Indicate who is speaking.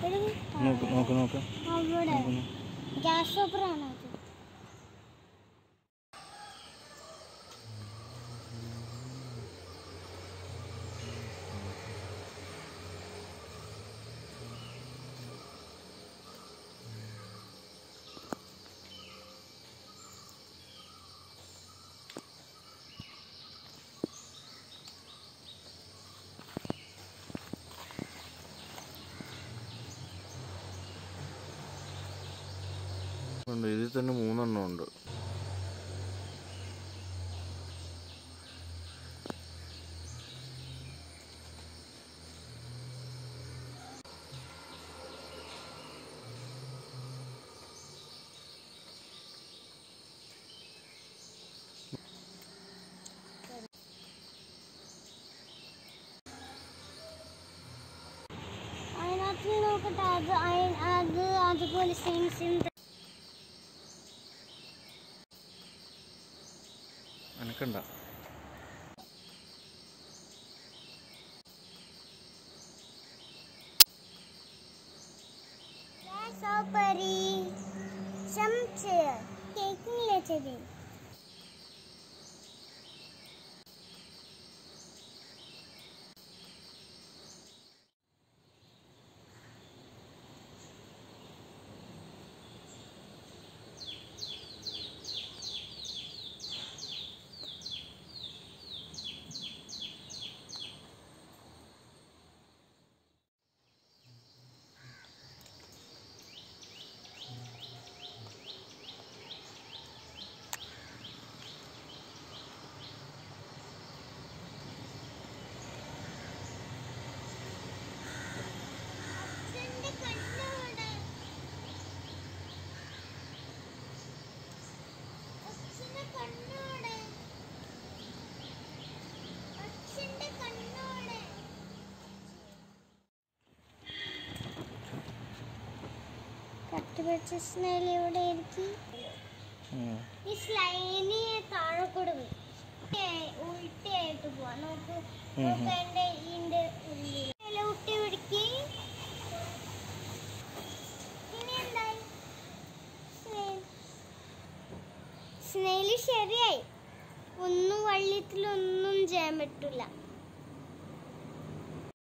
Speaker 1: എപ്പോഴും
Speaker 2: നോക്ക് നോക്ക് നോക്ക്
Speaker 1: അവിടെ
Speaker 2: നോക്ക്.
Speaker 1: ഗ്യാസ് ഓപ്പറാണ് അത്
Speaker 2: ഉണ്ട് ഇതിൽ തന്നെ മൂന്നെണ്ണം ഉണ്ട്
Speaker 1: അതിനകത്ത് നോക്കട്ടെ അത് അയ- അത് അതുപോലെ സെയിം സെയിം
Speaker 2: അനക്കണ്ട
Speaker 1: ഗ്യാസ് ഓപ്പറി ചമച്ച് കേക്കിംഗ് വെച്ചത് അച്ഛന്റെ കണ്ണോടെ അച്ഛന്റെ കണ്ണോടെ അച്ഛന്റെ കണ്ണോടെ കട്ടുപിടിച്ച സ്നെയിൽ ഇവിടെ ഇരിക്കും
Speaker 2: ഉം.
Speaker 1: ഈ സ്ലൈനി താഴെ കൂടെ പോയി ഉൾട്ടിയായിട്ട് പോവാ നോക്ക്
Speaker 2: ഉം ഉം.
Speaker 1: നോക്ക് എന്റെ ഇതിന്റെ ഉള്ളിൽ ഉട്ടി പിടിക്ക് ഇനി എന്തായി സ്നെയില് ശരിയായി ഒന്നും വള്ളിയത്തിലൊന്നും ചെയ്യാൻ പറ്റില്ല